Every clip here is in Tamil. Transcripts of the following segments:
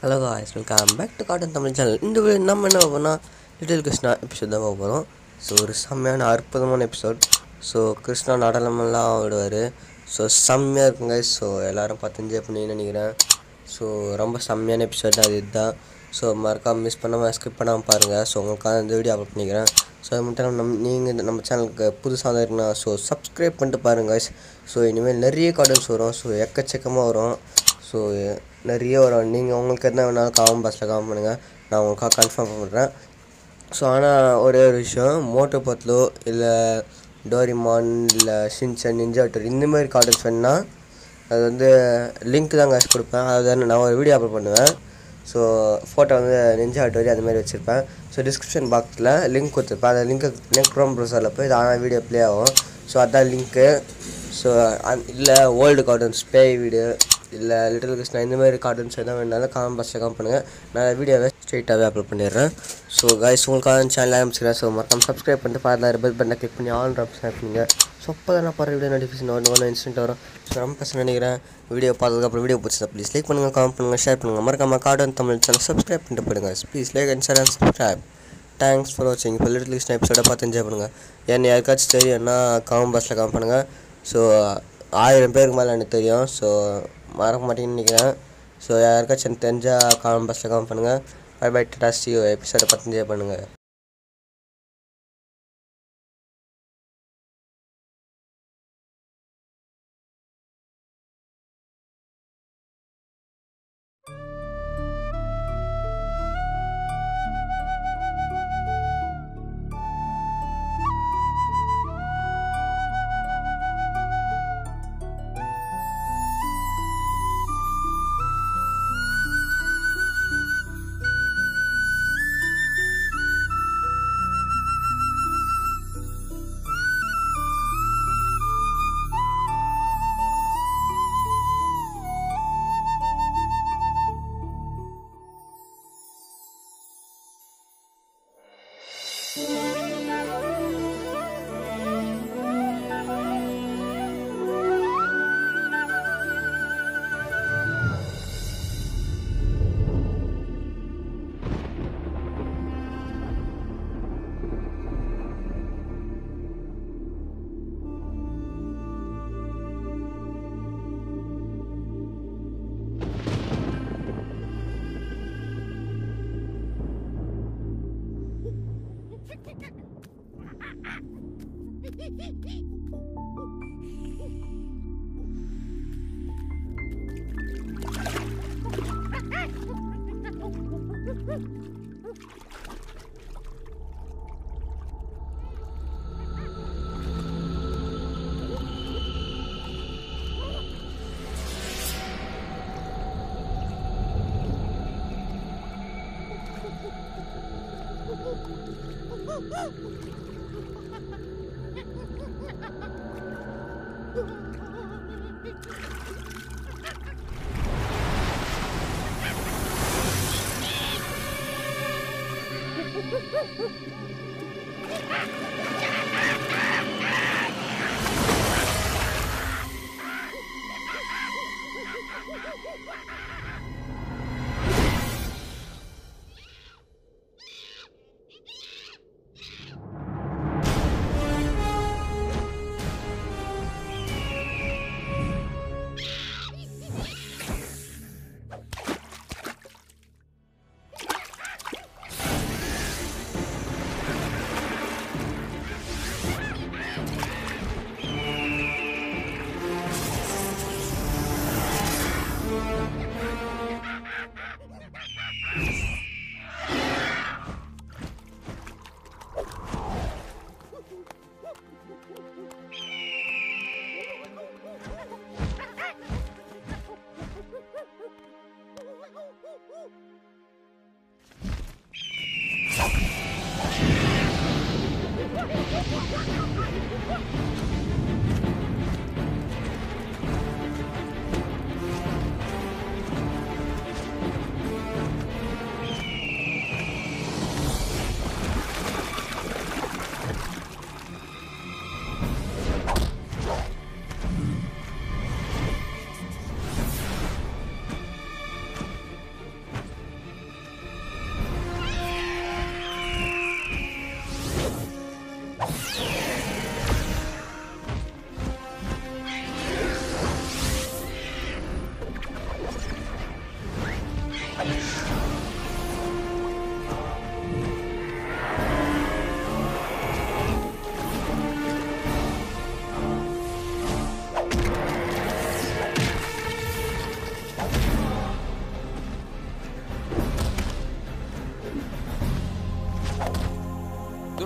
Hello guys welcome back to cotton Tamil channel இந்த வீடியோ நம்ம என்ன பண்ணால் லிட்டில் கிருஷ்ணா எபிசோட் தான் பார்க்க போகிறோம் ஸோ ஒரு செம்மையான அற்புதமான எபிசோட் ஸோ கிருஷ்ணா நடனமெல்லாம் ஆடுவார் ஸோ செம்மையாக இருக்குங்க ஸோ எல்லோரும் பார்த்து என்ஜாய் பண்ணி நினைக்கிறேன் ஸோ ரொம்ப செம்மையான எபிசோட் அது இதுதான் ஸோ மறக்காம மிஸ் பண்ணாமல் ஸ்கிப் பண்ணாமல் பாருங்கள் ஸோ உங்களுக்காக இந்த வீடியோ அப்லோட் பண்ணிக்கிறேன் ஸோ அது மட்டும் இல்லாமல் நம் நீங்கள் இந்த நம்ம சேனலுக்கு புதுசாக தான் இருக்குன்னா ஸோ சப்ஸ்கிரைப் பண்ணிட்டு பாருங்கள் ஸோ இனிமேல் நிறைய கார்டன்ஸ் வரும் ஸோ எக்கச்சக்கமாக வரும் ஸோ நிறைய வரும் நீங்கள் உங்களுக்கு எதுனா வேணாலும் காமன் பாஸில் காமன் பண்ணுங்கள் நான் உங்களுக்காக கன்ஃபார்ம் பண்ணுறேன் ஸோ ஆனால் ஒரே ஒரு விஷயம் மோட்டோ பத்லோ இல்லை டோரிமான் இல்லை ஷின்சன் நிஞ்சாட்டர் இந்த மாதிரி கார்டன்ஸ் வேணுன்னா அது வந்து லிங்க் தான் காசு கொடுப்பேன் அதாவது நான் ஒரு வீடியோ அப்லோட் பண்ணுவேன் ஸோ ஃபோட்டோ வந்து நிஞ்சா ஆட்டோரி அந்த மாதிரி வச்சுருப்பேன் ஸோ டிஸ்கிரிப்ஷன் பாக்ஸில் லிங்க் கொடுத்துருப்பேன் அந்த லிங்க்கு நெக் க்ரோம் ப்ரௌசரில் போய் ஆனால் வீடியோ ப்ளே ஆகும் ஸோ அதான் லிங்க்கு ஸோ அந் இல்லை ஓல்டு கார்டன்ஸ் பேய் வீடு இல்லை லிட்டில் கிருஷ்ணா இந்த மாதிரி கார்டன்ஸ் எதாவது வேணாலும் காமெண்ட் பாக்ஸில் காம் பண்ணுங்கள் நான் வீடியோவை ஸ்ட்ரெயிட்டாகவே அப்லோட் பண்ணிடுறேன் ஸோ கைஸ் உங்களுக்காக சேனல் ஆரம்பிச்சுக்கிறேன் ஸோ மறக்காம சப்ஸ்கிரைப் பண்ணிட்டு பாருங்க பெல் பட்டனை கிளிக் பண்ணி ஆல் ஆப்ஷன் பண்ணுங்க ஸோ அப்போ தான் நான் போகிற வீடியோ நோட்டிஃபிகேஷன் ஒன்று ஒன்று இன்ஸ்டன்ட் வரும் ஸோ ரொம்ப பேச நினைக்கிறேன் வீடியோ பார்த்ததுக்கப்புறம் வீடியோ பிடிச்சதா ப்ளீஸ் லைக் பண்ணுங்கள் காமெண்ட் பண்ணுங்கள் ஷேர் பண்ணுங்கள் மறக்காம கார்டன் தமிழ் சேனல் சப்ஸ்கிரைப் பண்ணிட்டு போயிடுங்க please like and share and subscribe thanks for வாட்சிங் இப்போ லிட்டில் கிருஷ்ணா எபிசோட பார்த்து என்ஜாய் பண்ணுங்கள் என்ன யாருக்காச்சும் தெரியும்னா காமெண்ட் பாக்ஸில் காமெண்ட் பண்ணுங்கள் ஸோ ஆயிரம் பேருக்கு மேலே எனக்கு தெரியும் ஸோ மறக்க மாட்டேங்கன்னு நினைக்கிறேன் ஸோ யாருக்காச்சும் எனக்கு தெரிஞ்சால் காமெண்ட் பாக்ஸில் காமெண்ட் பண்ணுங்கள் பை பை டாடா சி எபிசோட பார்த்து என்ஜாய் பண்ணுங்கள்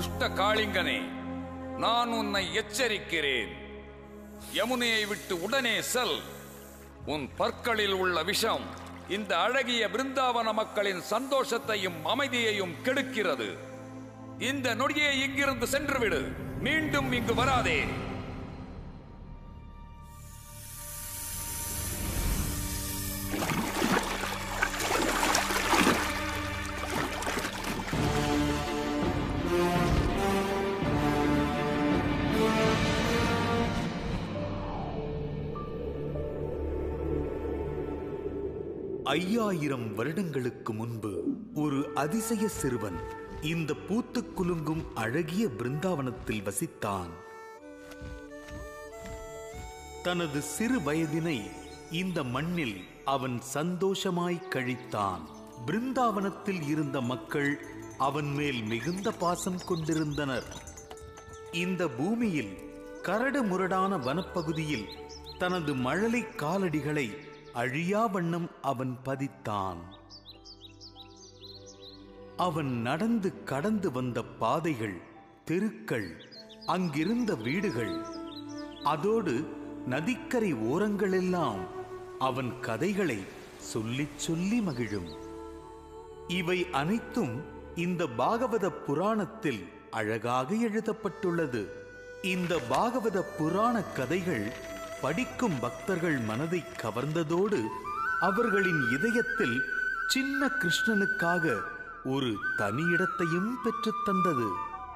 துஷ்ட காளிங்கனே நான் உன்னை எச்சரிக்கிறேன் யமுனையை விட்டு உடனே செல் உன் பற்களில் உள்ள விஷம் இந்த அழகிய பிருந்தாவன மக்களின் சந்தோஷத்தையும் அமைதியையும் கெடுக்கிறது இந்த நொடியை இங்கிருந்து சென்றுவிடு மீண்டும் இங்கு வராதே ஐயாயிரம் வருடங்களுக்கு முன்பு ஒரு அதிசய சிறுவன் இந்த பூத்துக் குலுங்கும் அழகிய பிருந்தாவனத்தில் வசித்தான் தனது சிறு வயதினை இந்த மண்ணில் அவன் சந்தோஷமாய் கழித்தான் பிருந்தாவனத்தில் இருந்த மக்கள் அவன் மேல் மிகுந்த பாசம் கொண்டிருந்தனர் இந்த பூமியில் கரடு முரடான வனப்பகுதியில் தனது மழலை காலடிகளை அழியா வண்ணம் அவன் பதித்தான் அவன் நடந்து கடந்து வந்த பாதைகள் தெருக்கள் அங்கிருந்த வீடுகள் அதோடு நதிக்கரை ஓரங்களெல்லாம் அவன் கதைகளை சொல்லிச் சொல்லி மகிழும் இவை அனைத்தும் இந்த பாகவத புராணத்தில் அழகாக எழுதப்பட்டுள்ளது இந்த பாகவத புராண கதைகள் படிக்கும் பக்தர்கள் மனதை கவர்ந்ததோடு அவர்களின் இதயத்தில் சின்ன கிருஷ்ணனுக்காக ஒரு தனி இடத்தையும் பெற்றுத் தந்தது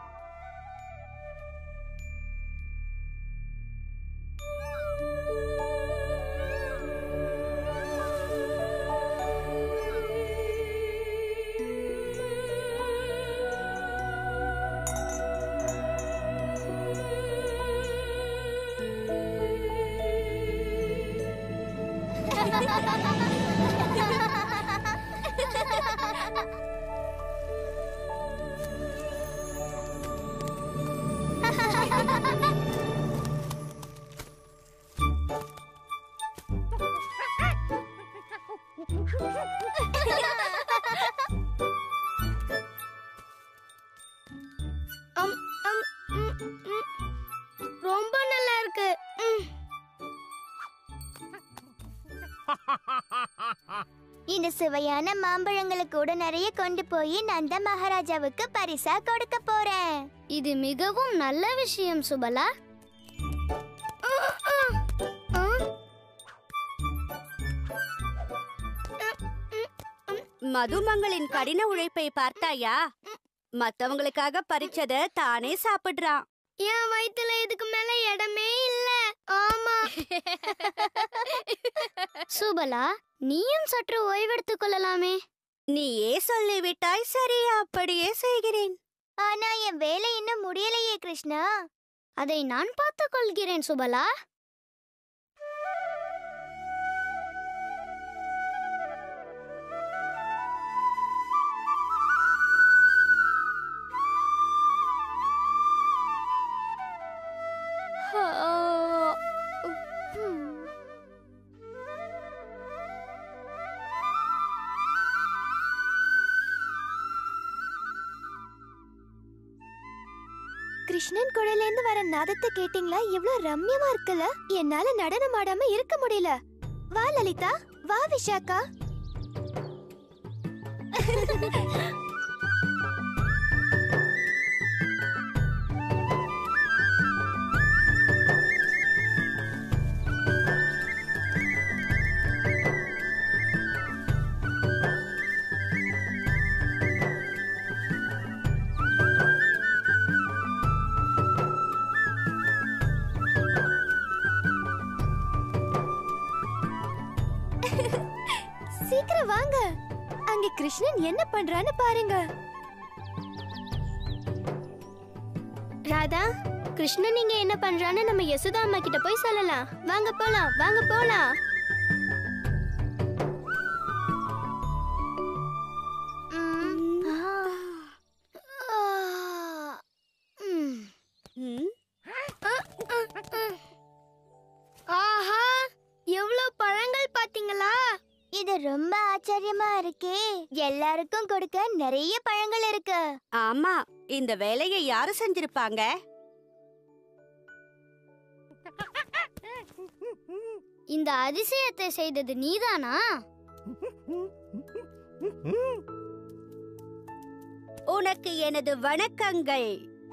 அம், அம், ம், ம். ரொம்ப நல்லா இருக்கு ம். இந்த சுவையான மாம்பழங்களை கூட நிறைய கொண்டு போய் நந்த மகாராஜாவுக்கு பரிசா கொடுக்க போறேன் இது மிகவும் நல்ல விஷயம் சுபலா மதுமங்களின் கடின உழைப்பை பார்த்தாயா மத்தவங்களுக்காக பறிச்சத தானே சாப்பிடுறான் என் வயித்துல இதுக்கு மேல இடமே இல்ல ஆமா சுபலா நீயும் சற்று ஓய்வெடுத்துக் கொள்ளலாமே நீயே சொல்லிவிட்டாய் சரி அப்படியே செய்கிறேன் ஆனா என் வேலை இன்னும் முடியலையே கிருஷ்ணா அதை நான் பார்த்துக் கொள்கிறேன் சுபலா கிருஷ்ணன் குழலேந்து வர நாதத்தை கேட்டீங்களா எவ்வளவு ரம்யமா இருக்குல்ல என்னால நடனம் ஆடாம இருக்க முடியல வா லலிதா வா விஷாக்கா சீக்கிரம் வாங்க அங்க கிருஷ்ணன் என்ன பண்றான்னு பாருங்க ராதா கிருஷ்ணன் நீங்க என்ன பண்றான்னு நம்ம யசுதா அம்மா கிட்ட போய் சொல்லலாம் வாங்க போலாம் வாங்க போலாம் ம். ஆ. ம். ம், ஆஹா எவ்வளவு பழங்கள் பாத்தீங்களா இது ரொம்ப ஆச்சரியமா இருக்கே எல்லாருக்கும் கொடுக்க நிறைய பழங்கள் இருக்கு ஆமா இந்த வேலையை யாரு செஞ்சிருப்பாங்க இந்த அதிசயத்தை செய்தது நீதானா உனக்கு எனது வணக்கங்கள்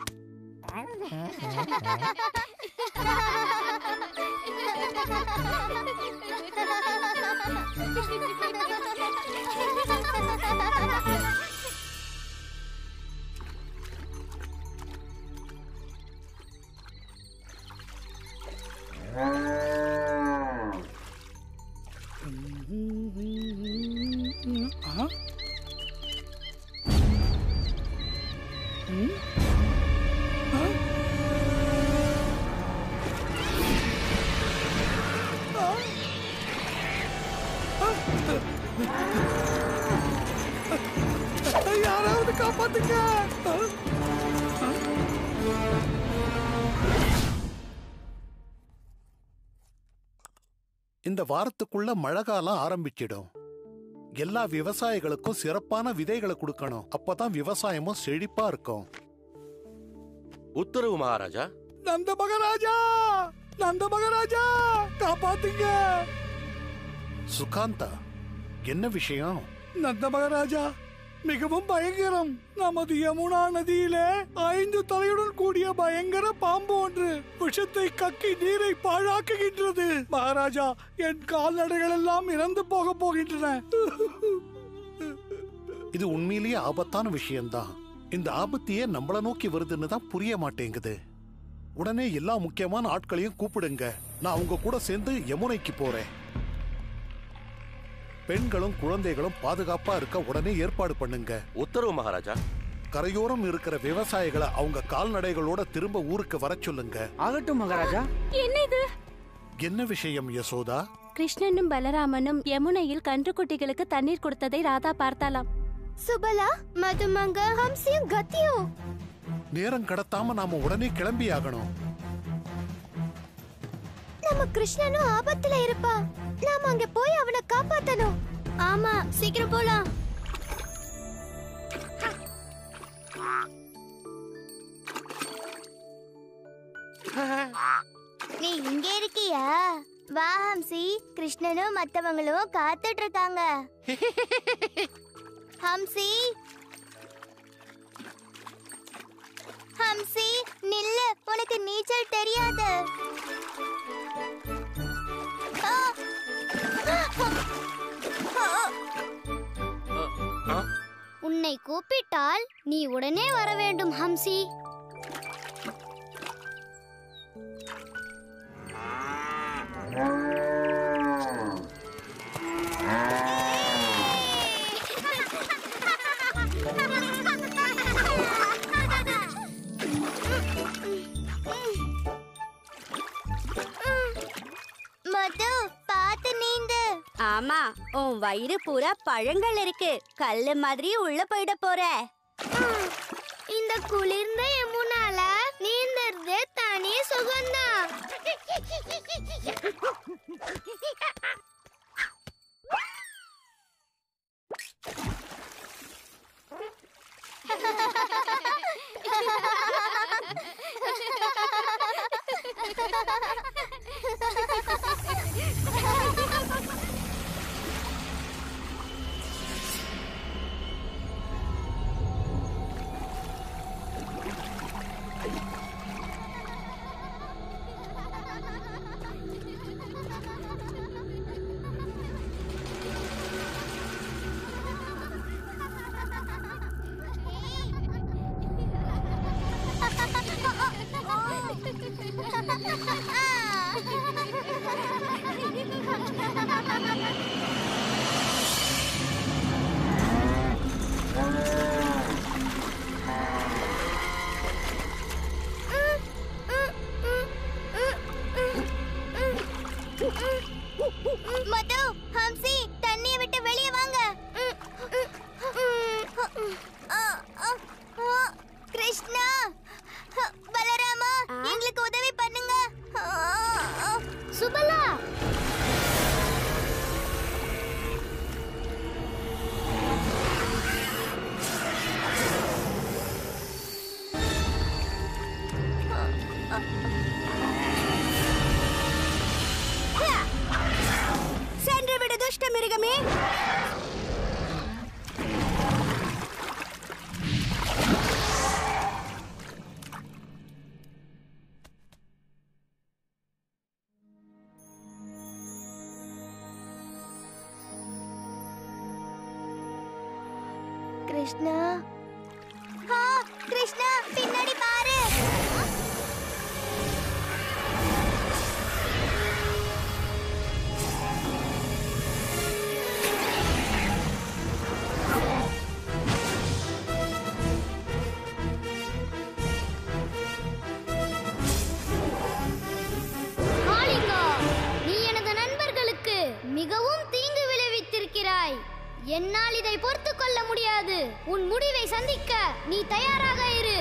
யாராவது காப்பாத்துங்க இந்த வாரத்துக்குள்ள மழை காலம் ஆரம்பிச்சிடும் எல்லா விவசாயிகளுக்கும் சிறப்பான விதைகளை கொடுக்கணும் அப்பதான் விவசாயமும் செழிப்பா இருக்கும் உத்தரவு மகாராஜா நந்த மகாராஜா நந்த மகாராஜா காப்பாத்துங்க சுகாந்தா என்ன விஷயம் நந்த மகாராஜா மிகவும் பயங்கரம் நமது யமுனா நதியிலே ஐந்து தலையுடன் கூடிய பயங்கர பாம்பு ஒன்று விஷத்தை கக்கி நீரை பாழாக்குகின்றது மகாராஜா என் கால்நடைகள் எல்லாம் இறந்து போக போகின்றன இது உண்மையிலேயே ஆபத்தான விஷயம்தான் இந்த ஆபத்தையே நம்மள நோக்கி வருதுன்னு தான் புரிய மாட்டேங்குது உடனே எல்லா முக்கியமான ஆட்களையும் கூப்பிடுங்க நான் அவங்க கூட சேர்ந்து யமுனைக்கு போறேன் பெண்களும் குழந்தைகளும் பாதுகாப்பா இருக்க உடனே ஏற்பாடு பண்ணுங்க உத்தரவு மகாராஜா கரையோரம் இருக்கிற விவசாயிகளை அவங்க கால்நடைகளோட திரும்ப ஊருக்கு வர சொல்லுங்க ஆகட்டும் மகாராஜா என்ன இது என்ன விஷயம் யசோதா கிருஷ்ணனும் பலராமனும் யமுனையில் கன்றுக்குட்டிகளுக்கு தண்ணீர் கொடுத்ததை ராதா பார்த்தாலாம் சுபலா மதுமங்க ஹம்சியும் கத்தியும் நேரம் கடத்தாம நாம உடனே கிளம்பி ஆகணும் நம்ம கிருஷ்ணனும் ஆபத்துல இருப்பா நாம அங்க போய் அவனை காப்பாத்தணும் ஆமா சீக்கிரம் போலாம் நீ இங்க இருக்கியா வா ஹம்சி கிருஷ்ணனும் மத்தவங்களும் காத்துட்டு இருக்காங்க ஹம்சி ஹம்சி நில்லு உனக்கு நீச்சல் தெரியாது ஆ! ஆ! உன்னை கூப்பிட்டால் நீ உடனே வர வேண்டும் ஹம்சி மது பார்த்து நீந்து ஆமா உன் வயிறு பூரா பழங்கள் இருக்கு கல்லு மாதிரி உள்ள போயிட போற இந்த குளிர்ந்த யமுனால நீந்தறது தனி சுகம்தான் மது ஹம்சி தண்ணியை விட்டு வெளியே வாங்க கிருஷ்ணா பலராமா எங்களுக்கு உதவி பண்ணுங்க சுபலா கிருஷ்ணா ஆ, கிருஷ்ணா பின்னாடி பாரு மாலிங்கா நீ எனது நண்பர்களுக்கு மிகவும் தீங்கு விளைவித்திருக்கிறாய் என்னால் இதை பொறுத்துக் கொள்ள முடியாது உன் முடிவை சந்திக்க நீ தயாராக இரு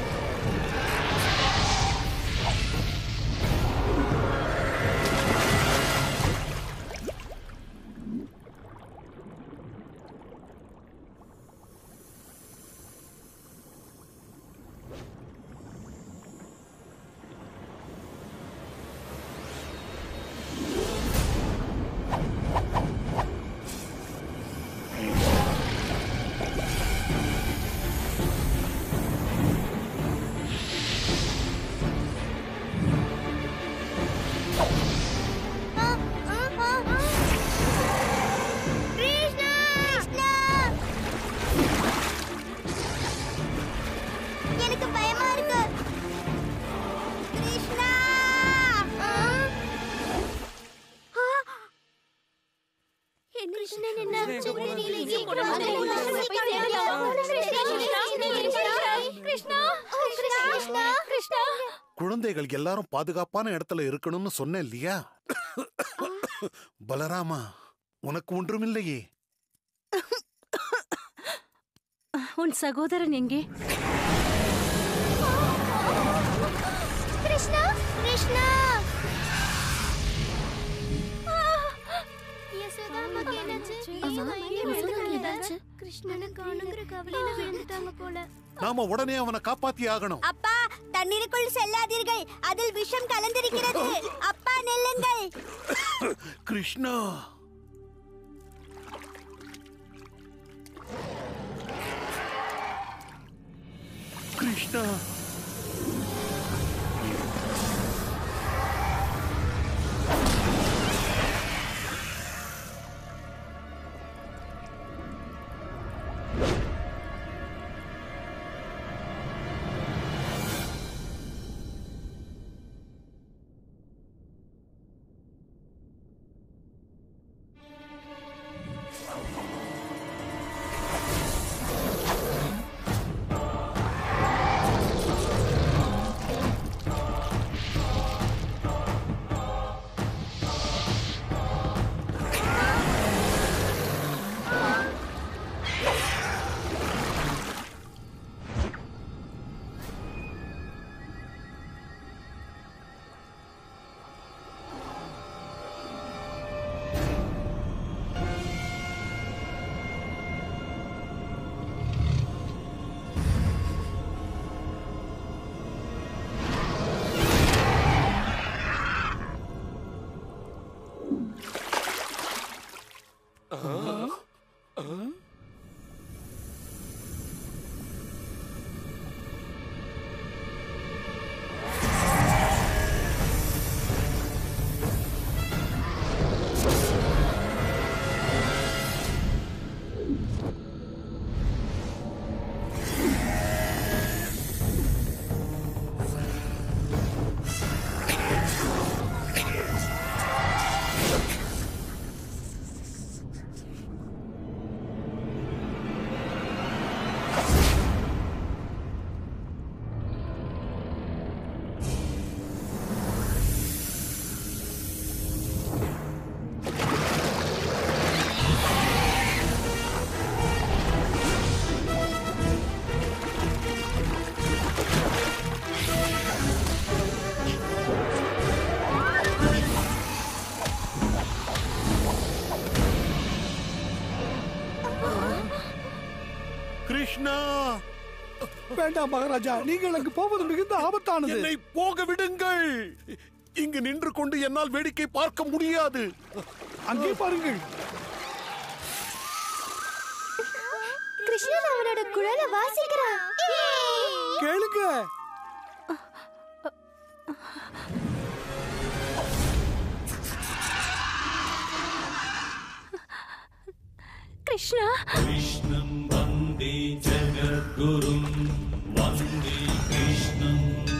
ஆ, ஆ, ஆ, ஆ. கிருஷ்ணா கிருஷ்ணா எனக்கு பயமா இருக்கு கிருஷ்ணா ஆ. என்ன கிருஷ்ணன் என்ன ஆச்சு தெரியல. சீக்கிரம் சீக்கிரம் வந்து வந்து கிருஷ்ணனை போய் தேடலாம். கிருஷ்ணா கிருஷ்ணா கிருஷ்ணா கிருஷ்ணா குழந்தைகள் எல்லாரும் பாதுகாப்பான இடத்துல இருக்கணும்னு சொன்னேன் இல்லையா பலராமா உனக்கு ஒன்றுமில்லையே உன் சகோதரன் எங்கே கிருஷ்ணா கிருஷ்ணா யசோதாம்மாக்கு என்னாச்சு? ஏன் மயங்கி விழுந்துட்டாங்க? கிருஷ்ணனை காணுங்கிற கவலையில விழுந்துட்டாங்க போல நாம உடனே அவனை காப்பாத்தி ஆகணும் அப்பா தண்ணீருக்குள் செல்லாதீர்கள் அதில் விஷம் கலந்திருக்கிறது அப்பா நெல்லுங்கள் கிருஷ்ணா கிருஷ்ணா கிருஷ்ணா வேண்டாம் மகாராஜா நீங்கள் அங்கு போவது மிகுந்த ஆபத்தானது என்னை போக விடுங்கள் இங்கு நின்று கொண்டு என்னால் வேடிக்கை பார்க்க முடியாது அங்கே பாருங்கள் கிருஷ்ணன் அவனோட குழலை வாசிக்கிறான் கேளுங்க கிருஷ்ணா कृष्णं वन्दे वन्दे जगद्गुरुं वन्दे कृष्णम्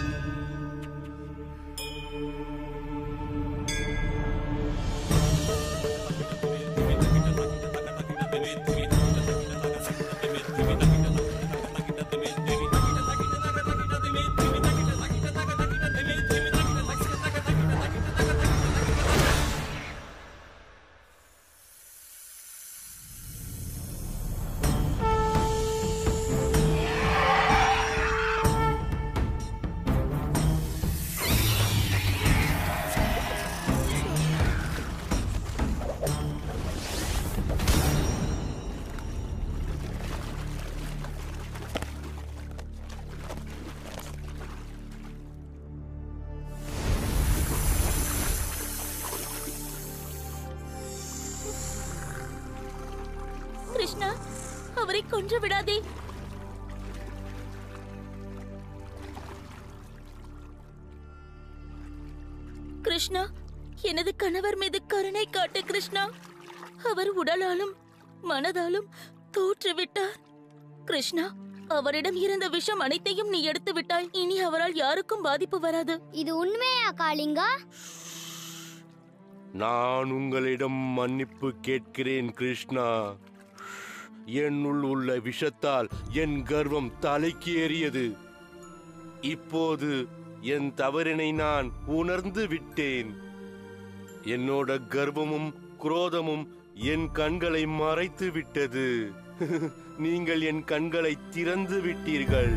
கிருஷ்ணா அவரை கொன்று விடாதே கிருஷ்ணா எனது கணவர் மீது கருணை காட்டு கிருஷ்ணா அவர் உடலாலும் மனதாலும் தோற்றுவிட்டார் கிருஷ்ணா அவரிடம் இருந்த விஷம் அனைத்தையும் நீ எடுத்து விட்டாய் இனி அவரால் யாருக்கும் பாதிப்பு வராது இது உண்மையா காளிங்கா நான் உங்களிடம் மன்னிப்பு கேட்கிறேன் கிருஷ்ணா என்னுள் உள்ள விஷத்தால் என் கர்வம் தலைக்கு ஏறியது இப்போது என் தவறினை நான் உணர்ந்து விட்டேன் என்னோட கர்வமும் குரோதமும் என் கண்களை மறைத்து விட்டது நீங்கள் என் கண்களை திறந்து விட்டீர்கள்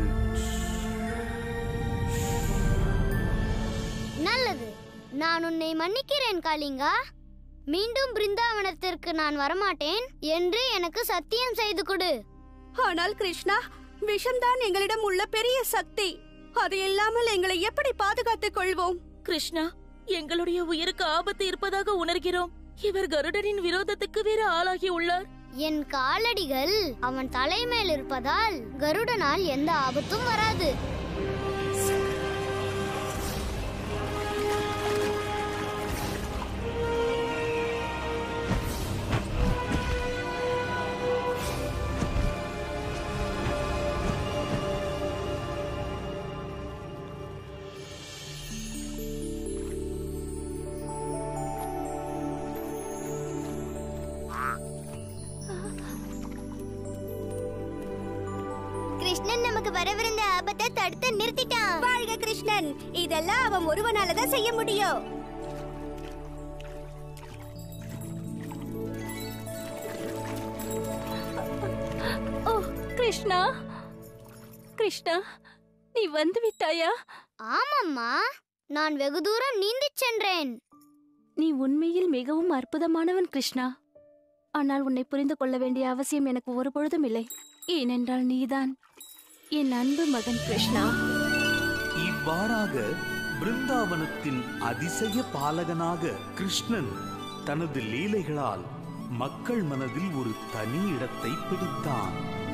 நல்லது நான் உன்னை மன்னிக்கிறேன் காளிங்கா மீண்டும் பிருந்தாவனத்திற்கு நான் வரமாட்டேன் என்று எனக்கு சத்தியம் செய்து கொடு ஆனால் கிருஷ்ணா விஷம்தான் எங்களிடம் உள்ள பெரிய சக்தி அது இல்லாமல் எங்களை எப்படி பாதுகாத்துக் கொள்வோம் கிருஷ்ணா எங்களுடைய உயிருக்கு ஆபத்து இருப்பதாக உணர்கிறோம் இவர் கருடனின் விரோதத்துக்கு வேற ஆளாகி உள்ளார் என் காலடிகள் அவன் தலைமேல் இருப்பதால் கருடனால் எந்த ஆபத்தும் வராது கிருஷ்ணன் நமக்கு வரவிருந்த ஆபத்தை தடுத்து நிறுத்திட்டான் வாழ்க கிருஷ்ணன் இதெல்லாம் அவன் ஒருவனால தான் செய்ய முடியும் ஓ கிருஷ்ணா கிருஷ்ணா நீ வந்து விட்டாயா ஆமாம்மா நான் வெகு தூரம் நீந்திச் சென்றேன் நீ உண்மையில் மிகவும் அற்புதமானவன் கிருஷ்ணா ஆனால் உன்னை புரிந்து கொள்ள வேண்டிய அவசியம் எனக்கு ஒரு பொழுதும் இல்லை ஏனென்றால் நீதான் என் அன்பு மகன் கிருஷ்ணா இவ்வாறாக பிருந்தாவனத்தின் அதிசய பாலகனாக கிருஷ்ணன் தனது லீலைகளால் மக்கள் மனதில் ஒரு தனி இடத்தை பிடித்தான்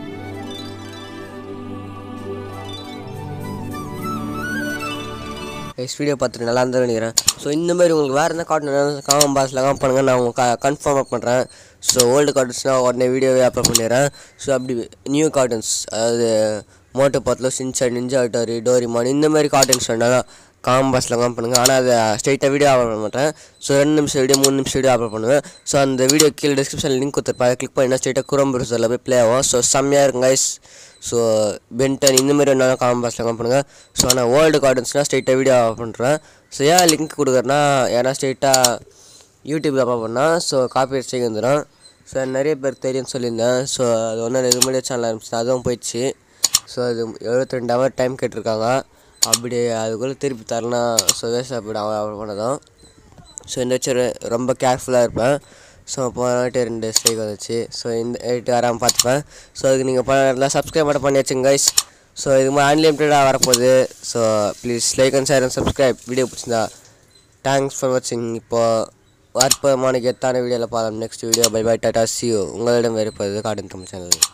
நெக்ஸ்ட் வீடியோ பார்த்துட்டு நல்லா இருந்தாலும் நினைக்கிறேன் ஸோ இந்த மாதிரி உங்களுக்கு வேறு எந்த கார்ட்டூன் காமன் பாக்ஸில் காம் பண்ணுங்கள் நான் உங்களுக்கு கன்ஃபார்ம் அப் பண்ணுறேன் ஸோ ஓல்டு கார்ட்டூன்ஸ்னால் உடனே வீடியோவே அப்லோட் பண்ணிடுறேன் ஸோ அப்படி நியூ கார்ட்டூன்ஸ் அதாவது Motu Patlu Shinchan ninja Hattori Doraemon இந்த மாதிரி கார்ட்டூன்ஸ் வேணாலும் காமன் பாக்ஸில் காம் பண்ணுங்கள் ஆனால் அதை ஸ்ட்ரைட்டாக வீடியோ அப்லோட் பண்ண மாட்டேன் ஸோ ரெண்டு நிமிஷம் வீடியோ மூணு நிமிஷம் வீடியோ அப்லோட் பண்ணுவேன் ஸோ அந்த வீடியோ கீழே டிஸ்கிரிப்ஷனில் லிங்க் கொடுத்துருப்பாங்க கிளிக் பண்ணினா ஸ்ட்ரைட்டாக குரம் ப்ரௌசரில் போய் ப்ளே ஆகும் ஸோ செம்மையாக இருக்கும் கைஸ் ஸோ பென்டன் இந்த மாதிரி வேணாலும் காமன் பாக்ஸில் காம் பண்ணுங்கள் ஸோ ஆனால் வேர்ல்டு கார்ட்டூன்ஸ்னால் ஸ்ட்ரைட்டாக வீடியோ பண்ணுறேன் ஸோ ஏன் லிங்க் கொடுக்குறேன்னா ஏன்னா ஸ்ட்ரைட்டாக யூடியூப்பில் அப்லோட் பண்ணால் ஸோ காப்பி ஸ்ட்ரைக் வந்துடும் ஸோ நிறைய பேர் தெரியும்னு சொல்லியிருந்தேன் ஸோ அது ஒன்றும் இது முன்னாடியே சேனல் ஆரம்பிச்சு அதுவும் போயிடுச்சு ஸோ அது எழுபத்தி ரெண்டு ஹவர் டைம் கேட்டிருக்காங்க அப்படி அதுக்குள்ளே திருப்பி தரலனா ஸோ வேஸ்ட் அப்படி அவ்வளோ பண்ணதும் ஸோ இந்த வச்சு ரொ- ரொம்ப கேர்ஃபுல்லாக இருப்பேன் ஸோ போன வாட்டி ரெண்டு ஸ்ட்ரைக் வந்துச்சு ஸோ இந்த எயிட் வராமல் பார்த்துப்பேன் ஸோ அதுக்கு நீங்கள் பண்ண சப்ஸ்கிரைப் மட்டும் பண்ணி வச்சுங்க கைஸ் ஸோ இது மாதிரி அன்லிமிட்டடாக வரப்போகுது so please like and share and subscribe video பிடிச்சிருந்தா தேங்க்ஸ் ஃபார் வாட்சிங் இப்போது அற்புதமான கெத்தான வீடியோவில் பார்க்கலாம் next video bye bye tata see you உங்களிடம் இருப்பது கார்டன் தமிழ் சேனல்